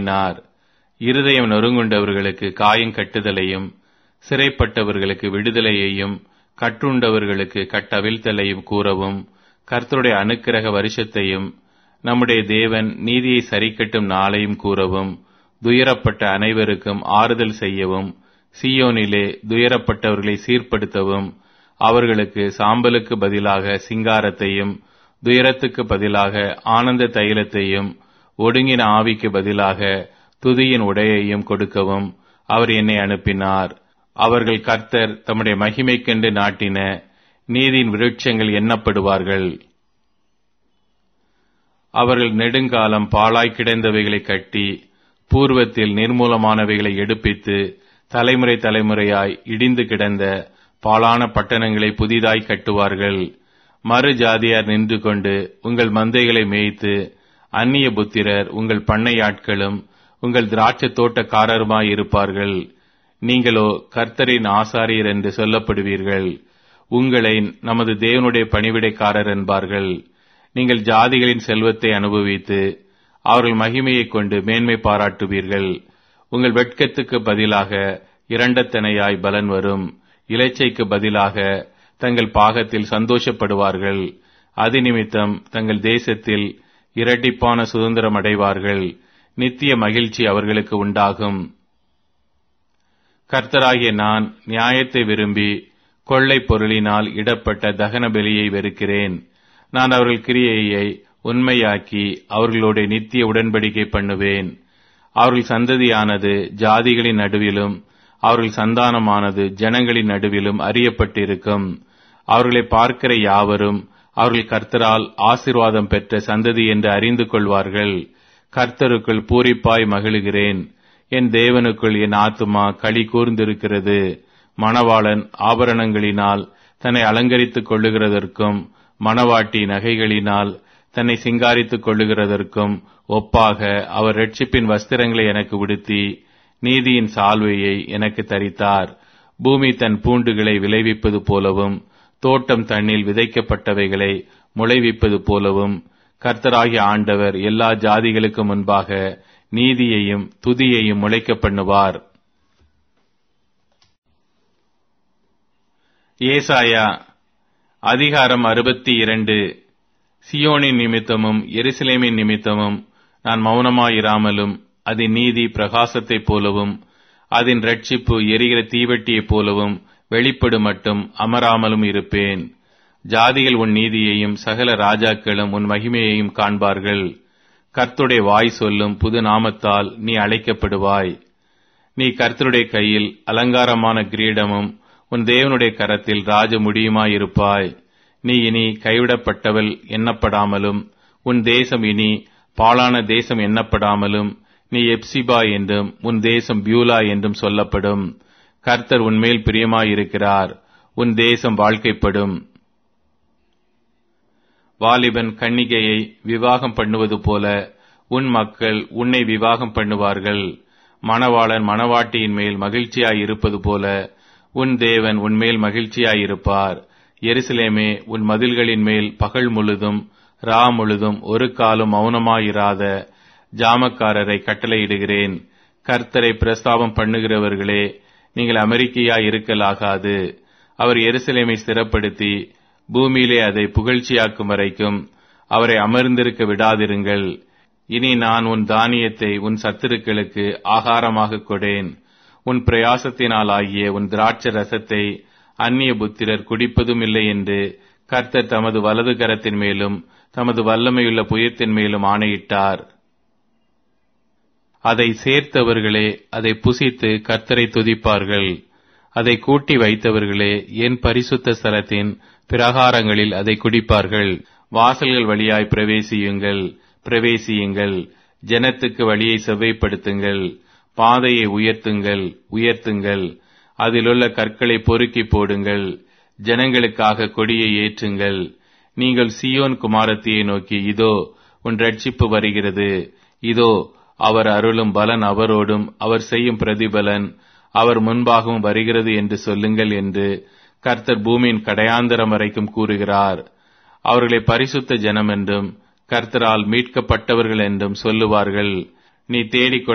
அனுப்பினார் இருதயம் நொறுங்குண்டவர்களுக்கு காயம் கட்டுதலையும் சிறைப்பட்டவர்களுக்கு விடுதலையையும் கட்டுண்டவர்களுக்கு கட்டவிழ்த்தலையும் கூறவும் கர்த்தருடைய அனுக்கிரக வருஷத்தையும் நம்முடைய தேவன் நீதியை சரிக்கட்டும் நாளையும் கூறவும் துயரப்பட்ட அனைவருக்கும் ஆறுதல் செய்யவும் சியோனிலே துயரப்பட்டவர்களை சீர்படுத்தவும் அவர்களுக்கு சாம்பலுக்கு பதிலாக சிங்காரத்தையும் துயரத்துக்கு பதிலாக ஆனந்த தைலத்தையும் ஒடுங்கின ஆவிக்கு பதிலாக துதியின் உடையையும் கொடுக்கவும் அவர் என்னை அனுப்பினார் அவர்கள் கர்த்தர் தம்முடைய மகிமைக்கென்று நாட்டின நீதியின் விருட்சங்கள் எண்ணப்படுவார்கள் அவர்கள் நெடுங்காலம் பாழாய் கிடந்தவைகளை கட்டி பூர்வத்தில் நிர்மூலமானவைகளை எடுப்பித்து தலைமுறை தலைமுறையாய் இடிந்து கிடந்த பாழான பட்டணங்களை புதிதாய் கட்டுவார்கள் மறு ஜாதியார் நின்று கொண்டு உங்கள் மந்தைகளை மேய்த்து அந்நிய புத்திரர் உங்கள் பண்ணையாட்களும் உங்கள் திராட்சத் தோட்டக்காரருமாய் இருப்பார்கள் நீங்களோ கர்த்தரின் ஆசாரியர் என்று சொல்லப்படுவீர்கள் உங்களை நமது தேவனுடைய பணிவிடைக்காரர் என்பார்கள் நீங்கள் ஜாதிகளின் செல்வத்தை அனுபவித்து அவர்கள் மகிமையைக் கொண்டு மேன்மை பாராட்டுவீர்கள் உங்கள் வெட்கத்துக்கு பதிலாக இரண்டத்தனையாய் பலன் வரும் இலைச்சைக்கு பதிலாக தங்கள் பாகத்தில் சந்தோஷப்படுவார்கள் அது நிமித்தம் தங்கள் தேசத்தில் இரட்டிப்பான சுதந்திரம் அடைவார்கள் நித்திய மகிழ்ச்சி அவர்களுக்கு உண்டாகும் கர்த்தராகிய நான் நியாயத்தை விரும்பி கொள்ளை பொருளினால் இடப்பட்ட தகன பலியை வெறுக்கிறேன் நான் அவர்கள் கிரியையை உண்மையாக்கி அவர்களோட நித்திய உடன்படிக்கை பண்ணுவேன் அவர்கள் சந்ததியானது ஜாதிகளின் நடுவிலும் அவர்கள் சந்தானமானது ஜனங்களின் நடுவிலும் அறியப்பட்டிருக்கும் அவர்களை பார்க்கிற யாவரும் அவர்கள் கர்த்தரால் ஆசிர்வாதம் பெற்ற சந்ததி என்று அறிந்து கொள்வார்கள் கர்த்தருக்குள் பூரிப்பாய் மகிழுகிறேன் என் தேவனுக்குள் என் ஆத்துமா களி கூர்ந்திருக்கிறது மணவாளன் ஆபரணங்களினால் தன்னை அலங்கரித்துக் கொள்ளுகிறதற்கும் மணவாட்டி நகைகளினால் தன்னை சிங்காரித்துக் கொள்ளுகிறதற்கும் ஒப்பாக அவர் ரட்சிப்பின் வஸ்திரங்களை எனக்கு உடுத்தி நீதியின் சால்வையை எனக்கு தரித்தார் பூமி தன் பூண்டுகளை விளைவிப்பது போலவும் தோட்டம் தண்ணில் விதைக்கப்பட்டவைகளை முளைவிப்பது போலவும் கர்த்தராகிய ஆண்டவர் எல்லா ஜாதிகளுக்கு முன்பாக நீதியையும் துதியையும் முளைக்க பண்ணுவார் ஏசாயா அதிகாரம் அறுபத்தி இரண்டு சியோனின் நிமித்தமும் எருசலேமின் நிமித்தமும் நான் மௌனமாயிராமலும் அதன் நீதி பிரகாசத்தைப் போலவும் அதன் ரட்சிப்பு எரிகிற தீவட்டியைப் போலவும் வெளிப்படும் மட்டும் அமராமலும் இருப்பேன் ஜாதிகள் உன் நீதியையும் சகல ராஜாக்களும் உன் மகிமையையும் காண்பார்கள் கர்த்துடைய வாய் சொல்லும் புது நாமத்தால் நீ அழைக்கப்படுவாய் நீ கர்த்தருடைய கையில் அலங்காரமான கிரீடமும் உன் தேவனுடைய கரத்தில் ராஜ முடியுமாயிருப்பாய் நீ இனி கைவிடப்பட்டவள் எண்ணப்படாமலும் உன் தேசம் இனி பாழான தேசம் எண்ணப்படாமலும் நீ எப்சிபா என்றும் உன் தேசம் பியூலா என்றும் சொல்லப்படும் கர்த்தர் உன்மேல் பிரியமாயிருக்கிறார் உன் தேசம் வாழ்க்கைப்படும் வாலிபன் கன்னிகையை விவாகம் பண்ணுவது போல உன் மக்கள் உன்னை விவாகம் பண்ணுவார்கள் மணவாளன் மணவாட்டியின் மேல் மகிழ்ச்சியாய் இருப்பது போல உன் தேவன் உன்மேல் மகிழ்ச்சியாயிருப்பார் எருசலேமே உன் மதில்களின் மேல் பகல் முழுதும் ரா முழுதும் ஒரு காலம் மௌனமாயிராத ஜாமக்காரரை கட்டளையிடுகிறேன் கர்த்தரை பிரஸ்தாபம் பண்ணுகிறவர்களே நீங்கள் அமெரிக்கையா இருக்கலாகாது அவர் எருசலேமை ஸ்திரப்படுத்தி பூமியிலே அதை புகழ்ச்சியாக்கும் வரைக்கும் அவரை அமர்ந்திருக்க விடாதிருங்கள் இனி நான் உன் தானியத்தை உன் சத்துருக்களுக்கு ஆகாரமாக கொடேன் உன் பிரயாசத்தினாலாகிய உன் திராட்ச ரசத்தை அந்நிய புத்திரர் குடிப்பதும் இல்லை என்று கர்த்தர் தமது வலது கரத்தின் மேலும் தமது வல்லமையுள்ள புயத்தின் மேலும் ஆணையிட்டார் அதை சேர்த்தவர்களே அதை புசித்து கர்த்தரை துதிப்பார்கள் அதை கூட்டி வைத்தவர்களே என் பரிசுத்த ஸ்தலத்தின் பிரகாரங்களில் அதை குடிப்பார்கள் வாசல்கள் வழியாய் பிரவேசியுங்கள் பிரவேசியுங்கள் ஜனத்துக்கு வழியை செவ்வைப்படுத்துங்கள் பாதையை உயர்த்துங்கள் உயர்த்துங்கள் அதிலுள்ள கற்களை பொறுக்கி போடுங்கள் ஜனங்களுக்காக கொடியை ஏற்றுங்கள் நீங்கள் சியோன் குமாரத்தியை நோக்கி இதோ உன் ரட்சிப்பு வருகிறது இதோ அவர் அருளும் பலன் அவரோடும் அவர் செய்யும் பிரதிபலன் அவர் முன்பாகவும் வருகிறது என்று சொல்லுங்கள் என்று கர்த்தர் பூமியின் கடையாந்தரம் வரைக்கும் கூறுகிறார் அவர்களை பரிசுத்த ஜனம் என்றும் கர்த்தரால் மீட்கப்பட்டவர்கள் என்றும் சொல்லுவார்கள் நீ தேடிக்